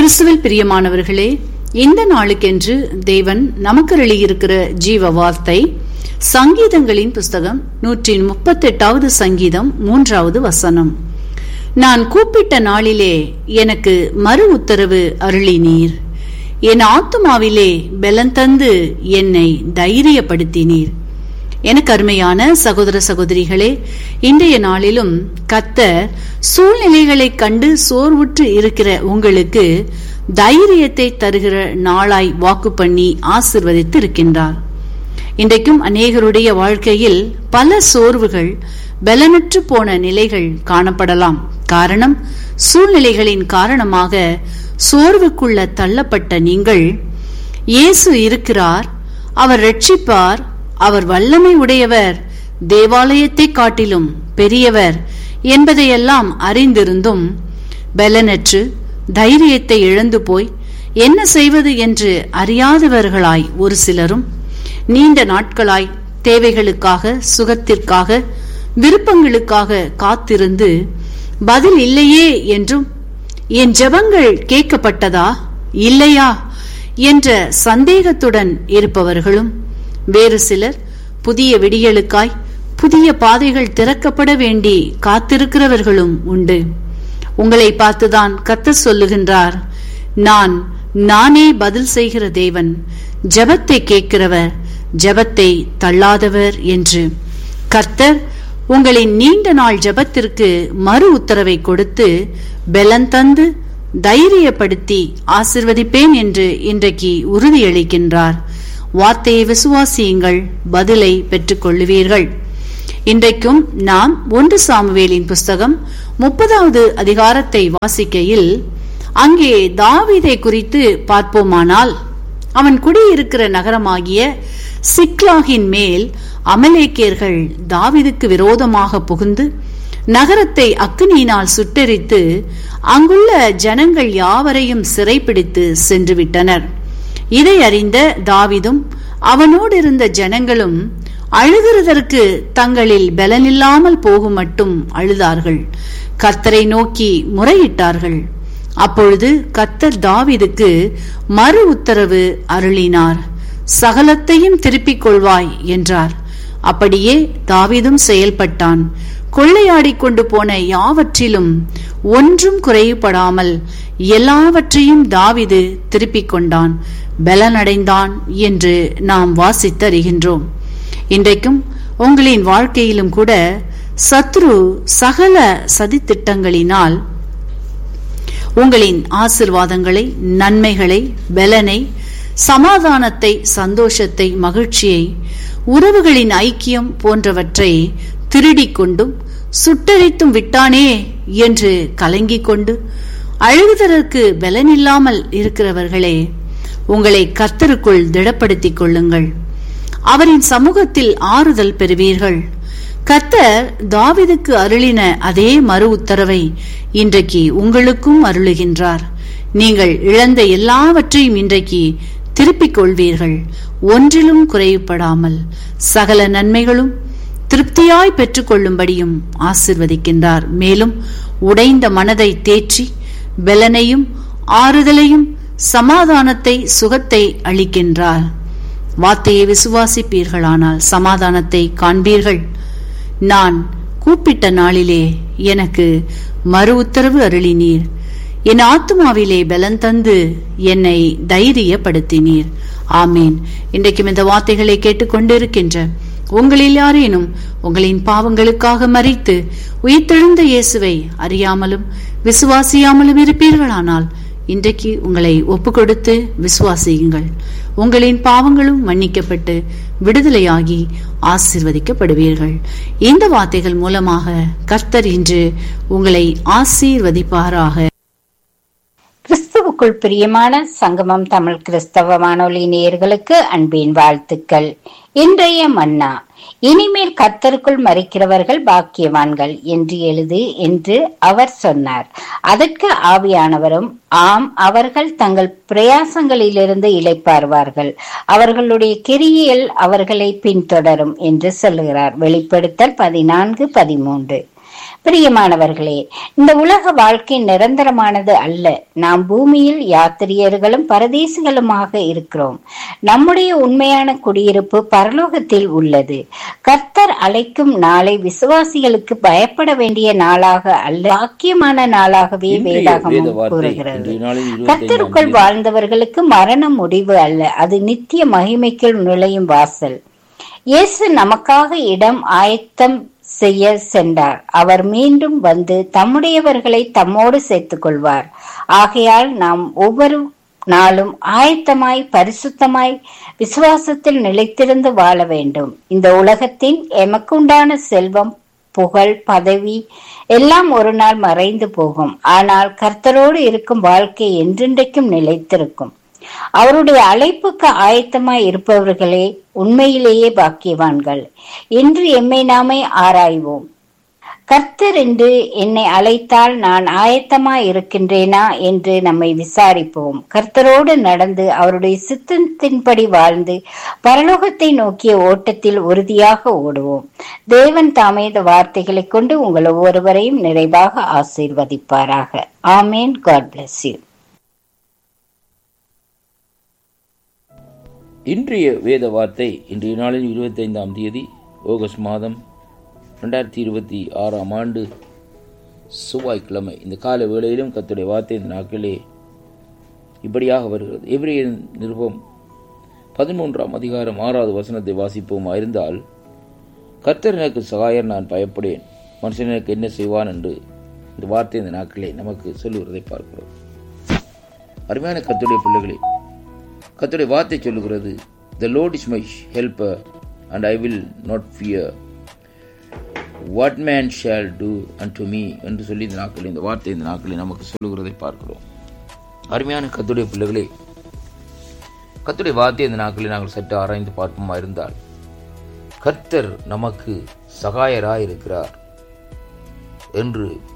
கிறிஸ்துவில் பிரியமானவர்களே இந்த நாளுக்கென்று தேவன் நமக்கு எழுதியிருக்கிற ஜீவ வார்த்தை சங்கீதங்களின் புஸ்தகம் நூற்றி முப்பத்தெட்டாவது சங்கீதம் மூன்றாவது வசனம் நான் கூப்பிட்ட நாளிலே எனக்கு மறு உத்தரவு அருளினீர் என் ஆத்துமாவிலே பலந்தந்து என்னை தைரியப்படுத்தினீர் எனக்கு அருமையான சகோதர சகோதரிகளே இன்றைய நாளிலும் கத்தர் சூழ்நிலைகளைக் கண்டு சோர்வுற்று இருக்கிற உங்களுக்கு தைரியத்தை தருகிற நாளாய் வாக்கு பண்ணி ஆசிர்வதித்து இருக்கின்றார் இன்றைக்கும் அநேகருடைய வாழ்க்கையில் பல சோர்வுகள் பலனற்று போன நிலைகள் காணப்படலாம் காரணம் சூழ்நிலைகளின் காரணமாக சோர்வுக்குள்ள தள்ளப்பட்ட நீங்கள் இயேசு இருக்கிறார் அவர் ரட்சிப்பார் அவர் வல்லமை உடையவர் தேவாலயத்தை காட்டிலும் பெரியவர் என்பதையெல்லாம் அறிந்திருந்தும் பலனற்று தைரியத்தை இழந்து போய் என்ன செய்வது என்று அறியாதவர்களாய் ஒரு சிலரும் நீண்ட நாட்களாய் தேவைகளுக்காக சுகத்திற்காக விருப்பங்களுக்காக காத்திருந்து பதில் இல்லையே என்றும் என் ஜெபங்கள் கேட்கப்பட்டதா இல்லையா என்ற சந்தேகத்துடன் இருப்பவர்களும் வேறு சிலர் புதிய விடியலுக்காய் புதிய பாதைகள் திறக்கப்பட வேண்டி காத்திருக்கிறவர்களும் உண்டு உங்களை பார்த்துதான் கத்த சொல்லுகின்றார் நான் நானே பதில் செய்கிற தேவன் ஜபத்தை கேட்கிறவர் ஜபத்தை தள்ளாதவர் என்று கர்த்தர் உங்களின் நீண்ட நாள் ஜபத்திற்கு மறு உத்தரவை கொடுத்து பலன் தந்து தைரியப்படுத்தி ஆசிர்வதிப்பேன் என்று இன்றைக்கு உறுதியளிக்கின்றார் வார்த்தையை விசுவாசியுங்கள் பதிலை பெற்றுக்கொள்ளுவீர்கள் இன்றைக்கும் நாம் ஒன்று சாமுவேலின் புஸ்தகம் முப்பதாவது அதிகாரத்தை வாசிக்கையில் அங்கே தாவிதை குறித்து பார்ப்போமானால் அவன் குடியிருக்கிற நகரமாகிய சிக்லாகின் மேல் அமலேக்கியர்கள் தாவிதுக்கு விரோதமாக புகுந்து நகரத்தை அக்னியினால் சுட்டெரித்து அங்குள்ள ஜனங்கள் யாவரையும் சிறைப்பிடித்து சென்று விட்டனர் இதை அறிந்த தாவிதும் அவனோடு இருந்த ஜனங்களும் அழுகிறதற்கு தங்களில் பலனில்லாமல் போகும் மட்டும் அழுதார்கள் கத்தரை நோக்கி முறையிட்டார்கள் அப்பொழுது கத்தர் தாவிதுக்கு மறு உத்தரவு அருளினார் சகலத்தையும் திருப்பிக் கொள்வாய் என்றார் அப்படியே தாவிதும் செயல்பட்டான் கொள்ளையாடிக் கொண்டு போன யாவற்றிலும் ஒன்றும் குறைவுபடாமல் எல்லாவற்றையும் தாவிது திருப்பிக் கொண்டான் பலனடைந்தான் என்று நாம் வாசித்தறிகின்றோம் இன்றைக்கும் உங்களின் வாழ்க்கையிலும் கூட சத்ரு சகல சதித்திட்டங்களினால் உங்களின் ஆசிர்வாதங்களை நன்மைகளை பலனை சமாதானத்தை சந்தோஷத்தை மகிழ்ச்சியை உறவுகளின் ஐக்கியம் போன்றவற்றை திருடிக் கொண்டும் சுட்டரித்தும் விட்டானே என்று கலங்கிக் கொண்டு அழுகுதற்கு பலனில்லாமல் இருக்கிறவர்களே உங்களை கத்தருக்குள் திடப்படுத்திக் கொள்ளுங்கள் அவரின் சமூகத்தில் ஆறுதல் பெறுவீர்கள் கத்தர் தாவிதுக்கு அருளின அதே மறு உத்தரவை இன்றைக்கு உங்களுக்கும் அருளுகின்றார் நீங்கள் இழந்த எல்லாவற்றையும் இன்றைக்கு திருப்பிக் கொள்வீர்கள் ஒன்றிலும் குறைவுபடாமல் சகல நன்மைகளும் திருப்தியாய் பெற்றுக்கொள்ளும்படியும் ஆசிர்வதிக்கின்றார் மேலும் உடைந்த மனதை தேற்றி பலனையும் ஆறுதலையும் சமாதானத்தை சுகத்தை அளிக்கின்றார் வார்த்தையை விசுவாசிப்பீர்களானால் சமாதானத்தை காண்பீர்கள் நான் கூப்பிட்ட நாளிலே எனக்கு மறு உத்தரவு அருளினீர் என் ஆத்மாவிலே பலன் தந்து என்னை தைரியப்படுத்தினீர் ஆமேன் இன்றைக்கும் இந்த வார்த்தைகளை கேட்டுக்கொண்டிருக்கின்ற உங்களில் யாரேனும் உங்களின் பாவங்களுக்காக மறித்து உயிர்த்தெழுந்த இயேசுவை அறியாமலும் விசுவாசியாமலும் இருப்பீர்களானால் இன்றைக்கு உங்களை ஒப்பு கொடுத்து விசுவாசியுங்கள் உங்களின் பாவங்களும் மன்னிக்கப்பட்டு விடுதலையாகி ஆசீர்வதிக்கப்படுவீர்கள் இந்த வார்த்தைகள் மூலமாக கர்த்தர் இன்று உங்களை ஆசீர்வதிப்பாராக கிறிஸ்துவுக்குள் பிரியமான சங்கமம் தமிழ் கிறிஸ்தவ வானொலி நேயர்களுக்கு அன்பின் வாழ்த்துக்கள் இன்றைய மன்னா இனிமேல் கத்தருக்குள் மறிக்கிறவர்கள் பாக்கியவான்கள் என்று எழுது என்று அவர் சொன்னார் அதற்கு ஆவியானவரும் ஆம் அவர்கள் தங்கள் பிரயாசங்களிலிருந்து இளைப்பார்வார்கள் அவர்களுடைய கிரியையில் அவர்களை பின்தொடரும் என்று சொல்லுகிறார் வெளிப்படுத்தல் பதினான்கு பதிமூன்று பிரியமானவர்களே இந்த உலக வாழ்க்கை நிரந்தரமானது அல்ல நாம் பூமியில் யாத்திரியர்களும் பரதேசிகளுமாக இருக்கிறோம் நம்முடைய உண்மையான குடியிருப்பு பரலோகத்தில் உள்ளது கர்த்தர் அழைக்கும் நாளை விசுவாசிகளுக்கு பயப்பட வேண்டிய நாளாக அல்ல பாக்கியமான நாளாகவே இன்றைய வேதாகமம் வேத வார்த்தை கூறுகிறது இன்றைய நாளில் இருபத்தைந்தாம் கர்த்தருக்குள் தேதி வாழ்ந்தவர்களுக்கு மரண முடிவு அல்ல அது நித்திய மகிமைக்குள் நுழையும் வாசல் இயேசு நமக்காக இடம் ஆயத்தம் செய்ய சென்றார் அவர் மீண்டும் வந்து தம்முடையவர்களை தம்மோடு சேர்த்துக் கொள்வார் ஆகையால் நாம் ஒவ்வொரு நாளும் ஆயத்தமாய் பரிசுத்தமாய் விசுவாசத்தில் நிலைத்திருந்து வாழ வேண்டும் இந்த உலகத்தின் எமக்குண்டான செல்வம் புகழ் பதவி எல்லாம் ஒரு நாள் மறைந்து போகும் ஆனால் கர்த்தரோடு இருக்கும் வாழ்க்கை என்றென்றைக்கும் நிலைத்திருக்கும் அவருடைய அழைப்புக்கு ஆயத்தமாய் இருப்பவர்களே உண்மையிலேயே பாக்கியவான்கள் இன்று எம்மை நாமே ஆராய்வோம் கர்த்தர் என்று என்னை அழைத்தால் நான் ஆயத்தமாய் இருக்கின்றேனா என்று நம்மை விசாரிப்போம் கர்த்தரோடு நடந்து அவருடைய சித்தத்தின்படி வாழ்ந்து பரலோகத்தை நோக்கிய ஓட்டத்தில் உறுதியாக ஓடுவோம் தேவன் தாமே இந்த வார்த்தைகளை கொண்டு உங்கள் ஒவ்வொருவரையும் நிறைவாக ஆசீர்வதிப்பாராக ஆமேன் காட் bless you இன்றைய வேத வார்த்தை இன்றைய நாளில் இருபத்தைந்தாம் தேதி ஆகஸ்ட் மாதம் ரெண்டாயிரத்தி இருபத்தி ஆறாம் ஆண்டு செவ்வாய்க்கிழமை இந்த கால வேளையிலும் கர்த்தருடைய வார்த்தை இந்த நாட்களே இப்படியாக வருகிறது எவ்ரிய நிருபம் பதிமூன்றாம் அதிகாரம் ஆறாவது வசனத்தை வாசிப்போமா இருந்தால் கர்த்தர் எனக்கு சகாயர் நான் பயப்படேன் மனுஷன் எனக்கு என்ன செய்வான் என்று இந்த வார்த்தை இந்த நாட்களே நமக்கு சொல்லுகிறதை பார்க்கிறோம் அருமையான கர்த்தருடைய பிள்ளைகளே கர்த்தருடைய வார்த்தை சொல்லுகிறது the Lord is my helper and I will not fear what man shall do unto me என்று சொல்லி இந்த நாட்களில் இந்த வார்த்தை இந்த நாட்களில் நமக்கு சொல்லுகிறதை பார்க்கிறோம் அருமையான கத்துடைய பிள்ளைகளே கத்துடைய வார்த்தை இந்த நாட்களில் நாங்கள் சற்று ஆராய்ந்து பார்ப்போமா இருந்தால் கர்த்தர் நமக்கு சகாயராய் இருக்கிறார் என்று